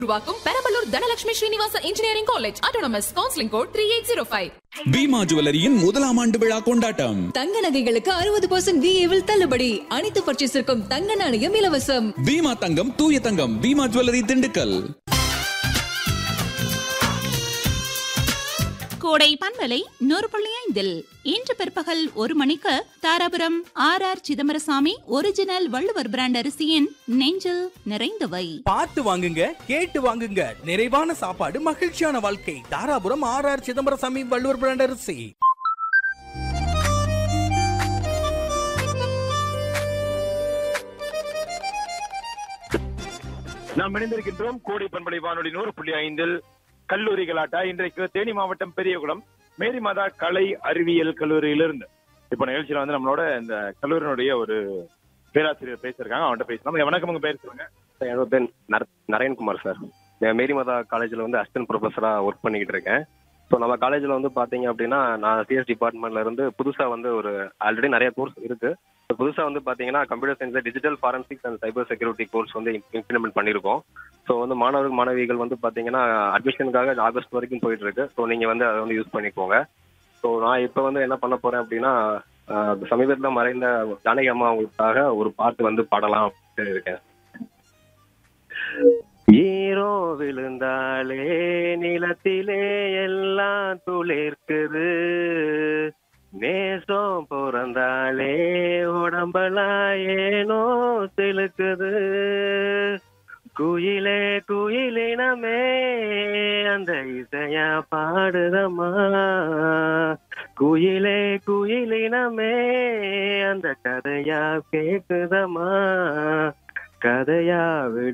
உருவாக்கும் Perambalur Dhanalakshmi Srinivasa engineering college autonomous counselling code three eight zero five Bhima ஜுவல்லரியின் முதலாம் ஆண்டு விழா கொண்டாட்டம் தங்க நகைகளுக்கு அறுபது பர்சன்ட் விஏவில் தள்ளுபடி அனைத்து பர்ச்சேஸிற்கும் தங்க நாணயம் இலவசம் பீமா தங்கம் தூய தங்கம் பீமா ஜுவல்லரி திண்டுக்கல் கோடை பண்பலை நூறு புள்ளி ஐந்தில் இன்று பிற்பகல் ஒரு மணிக்கு Dharapuram R R Chidambarasamy original Valluvar brand அரிசியின் நெஞ்சில் நிறைந்தவை பார்த்து வாங்குங்க கேட்டு வாங்குங்க நிறைவான சாப்பாடு மகிழ்ச்சியான வாழ்க்கை Dharapuram R R Chidambarasamy Valluvar brand அரிசி நாம் இணைந்திருக்கின்றோம் கோடை பண்பலை வானொலி நூறு புள்ளி ஐந்தில் கல்லூரி கலாட்டா இன்றைக்கு தேனி மாவட்டம் பெரியகுளம் மேரி மாதா கலை அறிவியல் கல்லூரியிலிருந்து இப்ப நிகழ்ச்சியில வந்து நம்மளோட இந்த கல்லூரியினுடைய ஒரு பேராசிரியர் பேசியிருக்காங்க அவன்கிட்ட பேசலாம் வணக்கம் உங்க பேர் சொல்லுங்க என்னோட பேர் நர- நரேன்குமார் சார் நான் மேரி மாதா காலேஜில் வந்து அசிஸ்டன்ட் ப்ரொஃபஸராக ஒர்க் பண்ணிக்கிட்டு இருக்கேன் ஸோ நம்ம காலேஜில் வந்து பார்த்தீங்க அப்படின்னா நான் சிஎஸ் டிபார்ட்மெண்ட்ல இருந்து புதுசாக வந்து ஒரு ஆல்ரெடி நிறைய கோர்ஸ் இருக்கு புதுசாக வந்து பார்த்தீங்கன்னா computer science digital forensics and cyber security course வந்து இம்ப்ளிமெண்ட் பண்ணியிருக்கோம் ஸோ வந்து மாணவர்கள் மாணவிகள் வந்து பார்த்தீங்கன்னா அட்மிஷனுக்காக ஆகஸ்ட் வரைக்கும் போயிட்டு இருக்கு ஸோ நீங்கள் வந்து அதை வந்து யூஸ் பண்ணிக்கோங்க ஸோ நான் இப்போ வந்து என்ன பண்ண போறேன் அப்படின்னா சமீபத்தில் மறைந்த ஜானகி அம்மா அவங்களுக்காக ஒரு பாட்டு வந்து பாடலாம் அப்படின்னு இருக்கேன் ஈரோ விழுந்தாலே நிலத்திலே எல்லாம் துளிர்க்குது நேசம் பிறந்தாலே உடம்பெல்லாம் ஏனோ சிலுக்குது குயிலே குயிலினமே அந்த இசையா பாடுதம்மா குயிலே குயிலினமே அந்த கதையா கேக்குதம்மா கதையா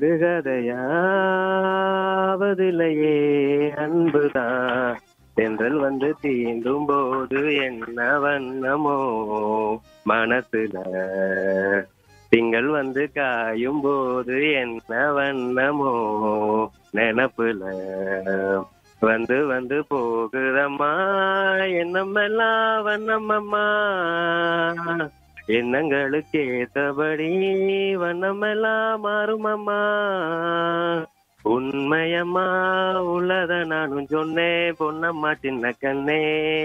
விடுகதையாவதில்லையே அன்புதான் தென்றல் வந்து தீண்டும் போது என்ன வண்ணமோ மனசுல திங்கள் வந்து காயும் போது என்ன வண்ணமோ நினப்புல வந்து வந்து போகுதம்மா எண்ணமெல்லாம் வண்ணமம்மா எண்ணங்களுக்கு ஏத்தபடி வண்ணமெல்லாம் மாறுமம்மா உண்மையம்மா உள்ளத நானும் சொன்னேன் பொன்னம்மா சின்ன கண்ணே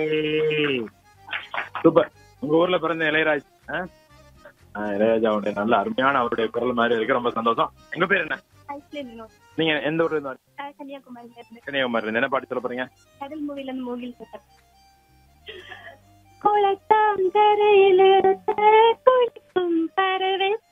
சூப்பர் உங்க ஊர்ல பிறந்த இளையராஜ் ஆ? ஆ, இளையராஜா அவருடைய நல்ல அருமையான அவருடைய குரல் மாதிரி இருக்கு ரொம்ப சந்தோஷம் எங்க பேர் என்ன ஐஸ்லேண்ட் வினோத் நீங்க எந்த ஊர்ல இருந்து வரீங்க? அஹ் கன்னியாகுமரியில இருந்து கன்னியாகுமரி இருந்து என்ன பாட்டு சொல்ல போறீங்க கடல் மூவில இருந்து மூகில் சார் குளத்தாங்கரையிலிருந்து குளிக்கும் பறவை